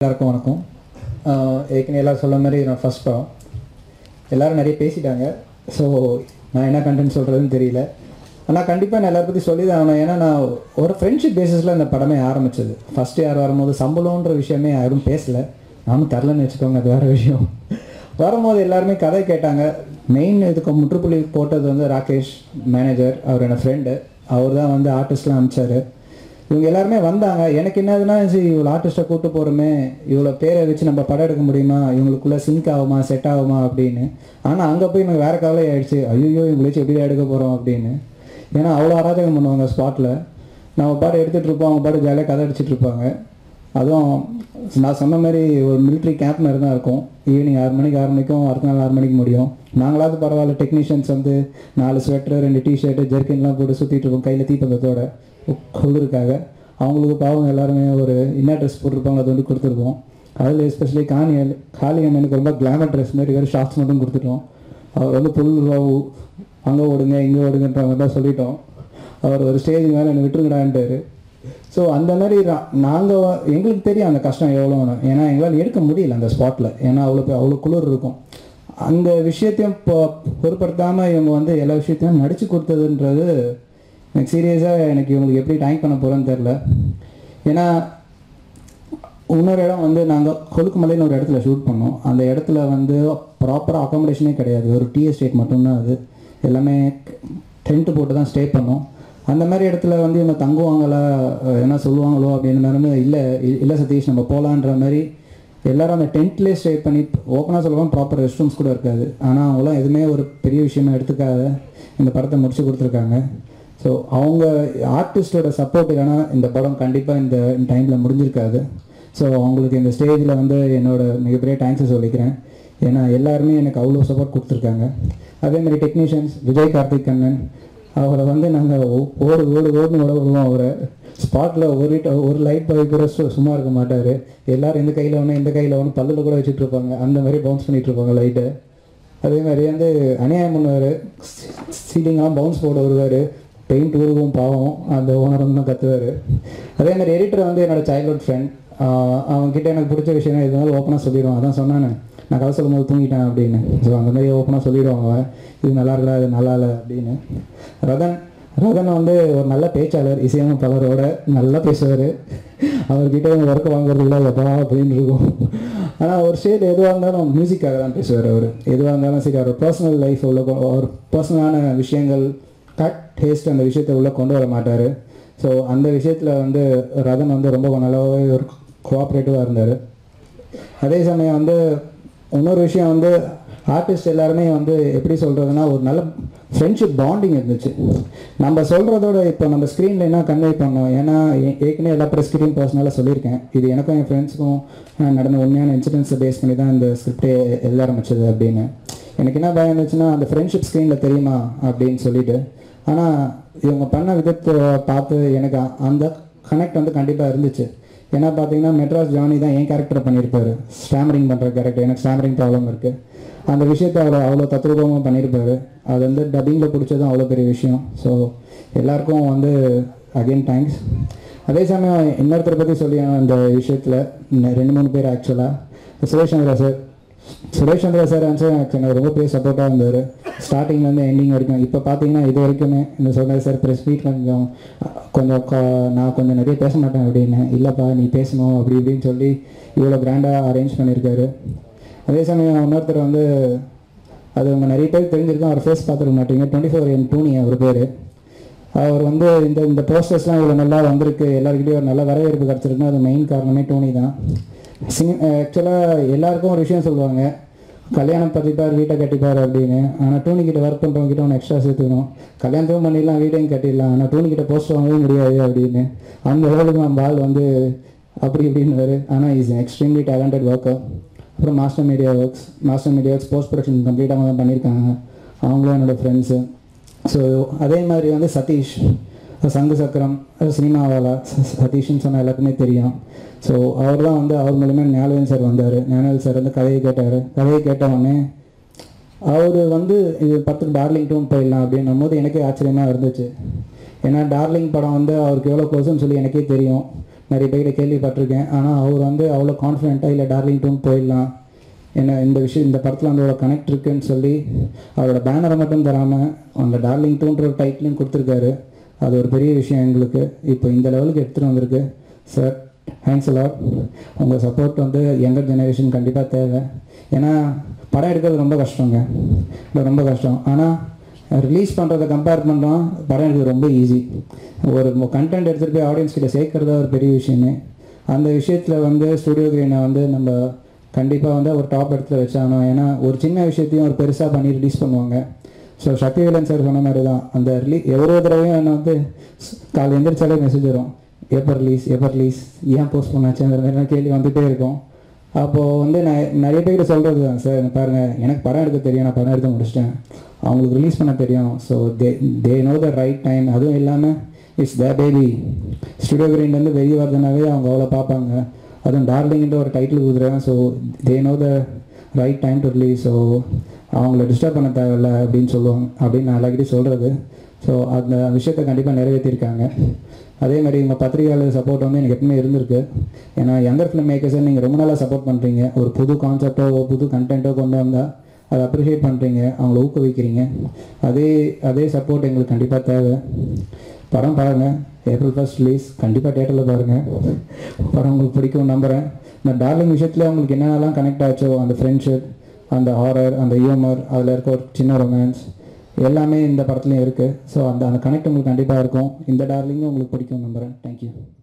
எல்லாருக்கும் வணக்கம் ஆஹ் ஏற்கனவே எல்லாம் சொல்ல மாதிரி நான் ஃபஸ்ட் படம் எல்லாரும் நிறைய பேசிட்டாங்க ஸோ நான் என்ன கண்டென்ட் சொல்கிறதுன்னு தெரியல ஆனால் கண்டிப்பாக நான் எல்லாரை பற்றி சொல்லி தான் ஆகணும் ஏன்னா நான் ஒரு ஃப்ரெண்ட்ஷிப் பேசிஸில் இந்த படமே ஆரம்பிச்சது ஃபஸ்ட் யார் வரும்போது சம்பளம்ன்ற விஷயமே யாரும் பேசலை நானும் தரலன்னு வச்சுக்கோங்க அது வேறு விஷயம் வரும்போது எல்லாருமே கதை கேட்டாங்க மெயின் இதுக்கு முற்றுப்புள்ளி போட்டது வந்து ராகேஷ் மேனேஜர் அவர் என்ன ஃப்ரெண்டு அவர் தான் வந்து ஆர்டிஸ்ட்லாம் அனுப்பிச்சாரு இவங்க எல்லாருமே வந்தாங்க எனக்கு என்னதுன்னா சரி இவ்வளோ ஆர்டிஸ்ட்டை கூட்டு போகிறோமே இவ்வளோ பேரை வச்சு நம்ம படம் எடுக்க முடியுமா இவங்களுக்குள்ளே சிங்க் ஆகுமா செட் ஆகுமா அப்படின்னு ஆனால் அங்கே போய் எனக்கு வேறு கவலை ஆயிடுச்சு ஐயோ இவங்களை வச்சு எப்படி எடுக்க போகிறோம் அப்படின்னு ஏன்னா அவ்வளோ அராஜகம் பண்ணுவாங்க ஸ்பாட்டில் நம்ம பாட்டு எடுத்துகிட்டு இருப்போம் அவங்க பாட்டு ஜாலியாக கதை அடிச்சிட்டு இருப்பாங்க அதுவும் நான் சொன்ன மாதிரி ஒரு மிலிட்ரி கேம்ப் மாதிரி தான் இருக்கும் ஈவினிங் ஆறு மணிக்கு ஆறு மணிக்கும் அடுத்த நாள் ஆறு மணிக்கு முடியும் நாங்களாவது பரவாயில்ல டெக்னீஷியன்ஸ் வந்து நாலு ஸ்வெட்டர் ரெண்டு டிஷர்ட்டு ஜெர்கின்லாம் போட்டு சுற்றிட்டு இருப்போம் கையில் தீப்பந்தத்தோட குளிருக்காக அவங்களுக்கு பாவம் எல்லாருமே ஒரு இன்னர் ட்ரெஸ் போட்டிருப்பாங்க அது வந்து கொடுத்துருக்கோம் அதில் எஸ்பெஷலி காணி காளி அண்ணனுக்கு ரொம்ப கிளாமர் ட்ரெஸ் மாதிரி வெறும் ஷார்ட்ஸ் மட்டும் கொடுத்துட்டோம் அவர் வந்து புல் அங்கே ஓடுங்க இங்கே ஓடுங்கன்ற மாதிரி தான் சொல்லிட்டோம் அவர் ஒரு ஸ்டேஜ் மேலே என்னை விட்டுருங்கடான்ட்டாரு ஸோ அந்த மாதிரி நாங்கள் எங்களுக்கு தெரியும் அந்த கஷ்டம் எவ்வளோன்னு ஏன்னா எங்களால் எடுக்க முடியல அந்த ஸ்பாட்டில் ஏன்னா அவ்வளோ பெ- அவ்வளோ குளிர் இருக்கும் அந்த விஷயத்தையும் இப்போ பொருட்படுத்தாமல் இவங்க வந்து எல்லா விஷயத்தையும் நடிச்சு கொடுத்ததுன்றது எனக்கு சீரியஸாக எனக்கு இவங்களுக்கு எப்படி டைம் பண்ண போகிறேன்னு தெரில ஏன்னா இன்னொரு இடம் வந்து நாங்கள் கொழுக்குமலைன்னு ஒரு இடத்துல ஷூட் பண்ணோம் அந்த இடத்துல வந்து ப்ராப்பராக அக்காமடேஷனே கிடையாது ஒரு டீ எஸ்டேட் மட்டும்தான் அது எல்லாமே டென்ட்டு போட்டு தான் ஸ்டே பண்ணோம் அந்த மாதிரி இடத்துல வந்து இவங்க தங்குவாங்களா அஹ் என்ன சொல்லுவாங்களோ அப்படின்னு மாதிரி இல்லை இல்லை சதீஷ் நம்ம போகலான்ற மாதிரி எல்லாரும் அந்த டென்ட்லேயே ஸ்டே பண்ணி ஓப்பனாக சொல்லலாம் ப்ராப்பர் ரெஸ்ட் ரூம்ஸ் கூட இருக்காது ஆனால் அவங்களாம் எதுவுமே ஒரு பெரிய விஷயமா எடுத்துக்காத இந்த படத்தை முடிச்சு கொடுத்துருக்காங்க ஸோ அவங்க ஆர்டிஸ்டோட சப்போர்ட் இல்லைன்னா இந்த படம் கண்டிப்பாக இந்த டைமில் முடிஞ்சிருக்காது ஸோ அவங்களுக்கு இந்த ஸ்டேஜில் வந்து என்னோட மிகப்பெரிய தேங்க்ஸை சொல்லிக்கிறேன் ஏன்னா எல்லாருமே எனக்கு அவ்வளோ சப்போர்ட் கொடுத்துருக்காங்க அதே மாதிரி டெக்னீஷியன்ஸ் விஜய் கார்த்திக் கண்ணன் அவரை வந்து நாங்கள் ஓடு ஓடு ஓடுன்னு ஓட விடுவோம் அவரை ஸ்பாட்டில் ஒரு ட- ஒரு லைட் பாய் கூட சு- சும்மா இருக்க மாட்டார் எல்லாரும் இந்த கையில் ஒன்று இந்த கையில் ஒன்று பல்லில் கூட வச்சுட்டு இருப்பாங்க அந்த மாதிரி பவுன்ஸ் பண்ணிட்டு இருப்பாங்க லைட்டை அதே மாதிரி வந்து அநியாயம் பண்ணுவார் சீலிங்லாம் பவுன்ஸ் போட வருவார் பெயிண்ட் உருவும் பாவம் அந்த ஓனர் வந்து தான் கத்துவார் அதே மாதிரி எடிட்டர் வந்து என்னோட சைல்ட்ஹுட் ஃப்ரெண்ட் அவன்கிட்ட எனக்கு பிடிச்ச விஷயம் எதுனாலும் ஓப்பனாக சொல்லிடுவான் அதான் சொன்னானே நான் கதை சொல்லும் போது தூங்கிட்டேன் அப்படின்னு ஸோ அந்த மாதிரி ஓப்பனாக சொல்லிடுவாங்க அவன் இது நல்லா இருக்கா இது நல்லா இல்லை அப்படின்னு ரதன் ரதன் வந்து ஒரு நல்ல பேச்சாளர் இசையமைப்பாளரோட நல்லா பேசுவார் அவர்கிட்ட ஒர்க் வாங்குறதுக்குள்ள எப்பா அப்படின்னு இருக்கும் ஆனால் ஒரு ஸ்டேட் எதுவாக இருந்தாலும் மியூசிக்காக தான் பேசுவார் அவர் எதுவாக இருந்தாலும் சரி அவர் பர்சனல் லைஃப் உள்ள கொ- அவர் பர்சனலான விஷயங்கள் கட் டேஸ்ட் அந்த விஷயத்தை உள்ளே கொண்டு வர மாட்டார் ஸோ அந்த விஷயத்தில் வந்து ரதன் வந்து ரொம்ப நல்லாவே ஒரு கோஆப்ரேட்டிவாக இருந்தார் அதே சமயம் வந்து இன்னொரு விஷயம் வந்து ஆர்டிஸ்ட் எல்லாருமே வந்து எப்படி சொல்கிறதுனா ஒரு நல்ல ஃப்ரெண்ட்ஷிப் பாண்டிங் இருந்துச்சு நம்ம சொல்கிறதோட இப்போ நம்ம ஸ்க்ரீனில் என்ன கன்வே பண்ணோம் ஏன்னா ஏ- ஏற்கனவே எல்லா ப்ரெஸ் ஸ்க்ரீன் பர்சனலாக சொல்லியிருக்கேன் இது எனக்கும் என் ஃப்ரெண்ட்ஸுக்கும் நடந்த உண்மையான இன்சிடென்ட்ஸை பேஸ் பண்ணி தான் இந்த ஸ்கிரிப்டே எழுத ஆரம்பிச்சது அப்படின்னு எனக்கு என்ன பயம் இருந்துச்சுன்னா அந்த ஃப்ரெண்ட்ஷிப் ஸ்க்ரீனில் தெரியுமா அப்படின்னு சொல்லிட்டு ஆனால் இவங்க பண்ண விதத்தை பார்த்து எனக்கு அ- அந்த கனெக்ட் வந்து கண்டிப்பாக இருந்துச்சு ஏன்னா பார்த்தீங்கன்னா மெட்ராஸ் ஜானி தான் என் கேரக்டர் பண்ணியிருப்பாரு ஸ்டாமரிங் பண்ணுற கேரக்டர் எனக்கு ஸ்டாமரிங் ப்ராப்ளம் இருக்குது அந்த விஷயத்தை அவர் அவ்வளோ தத்ரூபமாக பண்ணியிருப்பாரு அது வந்து டப்பிங்கில் பிடிச்சதும் அவ்வளோ பெரிய விஷயம் ஸோ எல்லாருக்கும் வந்து அகைன் தேங்க்ஸ் அதே சமயம் இன்னொருத்தரை பற்றி சொல்லி அந்த விஷயத்தில் ரெண்டு மூணு பேர் ஆக்சுவலாக Suresh Chandra sir Suresh Chandra sir answer எனக்கு ரொம்ப பெரிய சப்போர்ட்டாக இருந்தார் ஸ்டார்டிங்லேருந்து எண்டிங் வரைக்கும் இப்போ பார்த்தீங்கன்னா இது வரைக்குமே இந்த சொல்கிறார் சார் ப்ரெஸ் மீட் கொஞ்சம் கொஞ்சம் க- நான் கொஞ்சம் நிறைய பேச மாட்டேன் அப்படின்னு இல்லைப்பா நீ பேசணும் அப்படி இப்படின்னு சொல்லி இவ்வளோ கிராண்டாக அரேஞ்ச் பண்ணியிருக்காரு அதே சமயம் இன்னொருத்தர் வந்து அது உங்க நிறைய பேர் தெரிஞ்சிருக்கும் அவர் ஃபேஸ் பார்த்துருக்க மாட்டீங்க டுவெண்ட்டி ஃபோர் என் டூனி அவர் பேர் அவர் வந்து இந்த இந்த போஸ்டர்ஸ்லாம் இவ்வளோ நல்லா வந்திருக்கு எல்லாருக்கிட்டையும் ஒரு நல்ல வரவேற்பு கிடச்சிருக்குன்னா அது மெயின் காரணமே டோனி தான் சினி ஆக்சுவலாக எல்லாருக்கும் ஒரு விஷயம் சொல்லுவாங்க கல்யாணம் பதிப்பார் வீட்டை கட்டிப்பார் அப்படின்னு ஆனால் டூனி கிட்ட ஒர்க் பண்ணுறவங்க கிட்ட ஒன்று எக்ஸ்ட்ரா சேர்த்துக்கணும் கல்யாணத்தையும் பண்ணிடலாம் வீட்டையும் கட்டிடலாம் ஆனால் டூனி கிட்ட போஸ்ட் வாங்கவே முடியாது அப்படின்னு அந்த லெவலுக்கு நம்ம ஆள் வந்து அப்படி இப்படின்னு ஆனால் இஸ் எக்ஸ்ட்ரீம்லி டேலண்டட் ஒர்க்கர் அப்புறம் master media works master media works post production கம்ப்ளீட்டாக தான் பண்ணியிருக்காங்க அவங்களும் என்னோட ஃப்ரெண்ட்ஸு ஸோ அதே மாதிரி வந்து சதீஷ் சங்கு சக்கரம் சினிமாவாலா சதீஷ்னு சொன்ன எல்லாருக்குமே தெரியும் ஸோ அவர் தான் வந்து அவர் மூலமே ஞானவேல் சார் வந்தார் ஞானவேல் சார் வந்து கதையை கேட்டார் கதையை கேட்ட உடனே அவர் வந்து இது படத்துக்கு டார்லிங் டூன் போயிடலாம் அப்படின்னும் போது எனக்கே ஆச்சரியமாக இருந்துச்சு ஏன்னா டார்லிங் படம் வந்து அவருக்கு எவ்வளோ க்ளோஸ்னு சொல்லி எனக்கே தெரியும் நிறைய பேர்கிட்ட கேள்விப்பட்டிருக்கேன் ஆனால் அவர் வந்து அவ்வளோ கான்ஃபிடென்ட்டாக இல்லை டார்லிங் டூன் போயிடலாம் ஏன்னா இந்த விஷயம் இந்த படத்தில் வந்து அவ்வளோ கனெக்ட் இருக்குன்னு சொல்லி அவரோட பேனரை மட்டும் தராமல் அந்த டார்லிங் டூன்ற ஒரு டைட்டிலும் கொடுத்துருக்காரு அது ஒரு பெரிய விஷயம் எங்களுக்கு இப்போ இந்த லெவலுக்கு எடுத்துகிட்டு வந்திருக்கு சார் தேங்க்ஸ் அலாட் உங்கள் சப்போர்ட் வந்து யங்கர் ஜெனரேஷன் கண்டிப்பாக தேவை ஏன்னா படம் எடுக்கிறது ரொம்ப கஷ்டங்க இது ரொம்ப கஷ்டம் ஆனால் ரிலீஸ் பண்ணுறதை கம்பேர் பண்ணுறோம் படம் எடுக்கிறது ரொம்ப ஈஸி ஒரு கண்டென்ட் எடுத்துகிட்டு போய் ஆடியன்ஸ் கிட்ட சேர்க்கறது ஒரு பெரிய விஷயமே அந்த விஷயத்தில் வந்து ஸ்டுடியோ கிரீனை வந்து நம்ம கண்டிப்பாக வந்து ஒரு டாப் இடத்துல வச்சாகணும் ஏன்னா ஒரு சின்ன விஷயத்தையும் ஒரு பெருசாக பண்ணி ரிலீஸ் பண்ணுவாங்க ஸோ சக்திவேலன் சார் சொன்ன மாதிரி தான் அந்த ரிலீ எவ்வளோ தடவையும் என்ன வந்து காலை எந்திரிச்சாலே மெசேஜ் வரும் எப்போ ரிலீஸ் எப்போ ரிலீஸ் ஏன் போஸ்ட் பண்ணாச்சுங்கிற மாதிரி கேள்வி வந்துகிட்டே இருக்கும் அப்போது வந்து நான் நிறைய பேர் சொல்கிறது தான் சார் இங்க பாருங்க எனக்கு படம் எடுக்க தெரியும் நான் படம் எடுத்து முடிச்சிட்டேன் அவங்களுக்கு ரிலீஸ் பண்ண தெரியும் so they they know the right time அதுவும் இல்லாமல் இட்ஸ் த பேபி ஸ்டுடியோ கிரீன்லேருந்து வெளியே வருதுனாவே அவங்க அவ்வளோ பார்ப்பாங்க அதுவும் டார்லிங்கிற ஒரு டைட்டில் கொடுக்குறேன் so they know the right time to release so அவங்கள டிஸ்டர்ப் பண்ண தேவையில்ல அப்படின்னு சொல்லுவாங்க அப்படின்னு நான் எல்லாக்கிட்டே சொல்கிறது ஸோ அந்த விஷயத்தை கண்டிப்பாக நிறைவேற்றிருக்காங்க அதே மாதிரி உங்கள் பத்திரிகையாளர் சப்போர்ட் வந்து எனக்கு எப்பவுமே இருந்திருக்கு ஏன்னா யங்கர் ஃபிலிம் மேக்கர்ஸை நீங்கள் ரொம்ப நாளாக சப்போர்ட் பண்ணுறீங்க ஒரு புது கான்செப்டோ புது கண்டென்ட்டோ கொண்டு வந்தால் அதை அப்ரிஷியேட் பண்ணுறீங்க அவங்கள ஊக்குவிக்கிறீங்க அதே அதே சப்போர்ட் எங்களுக்கு கண்டிப்பாக தேவை படம் பாருங்கள் ஏப்ரல் ஃபர்ஸ்ட் ரிலீஸ் கண்டிப்பாக தேட்டரில் பாருங்கள் படம் உங்களுக்கு பிடிக்கும் நம்புகிறேன் இந்த டார்லிங் விஷயத்தில் உங்களுக்கு என்னென்னலாம் கனெக்ட் ஆச்சோ அந்த ஃப்ரெண்ட்ஷிப் அந்த ஹாரர் அந்த ஹியூமர் அதில் இருக்க ஒரு சின்ன ரொமான்ஸ் எல்லாமே இந்த படத்துலையும் இருக்குது ஸோ அந்த அந்த கனெக்ட் உங்களுக்கு கண்டிப்பாக இருக்கும் இந்த டார்லிங்கும் உங்களுக்கு பிடிக்கும் நம்புகிறேன் தேங்க்யூ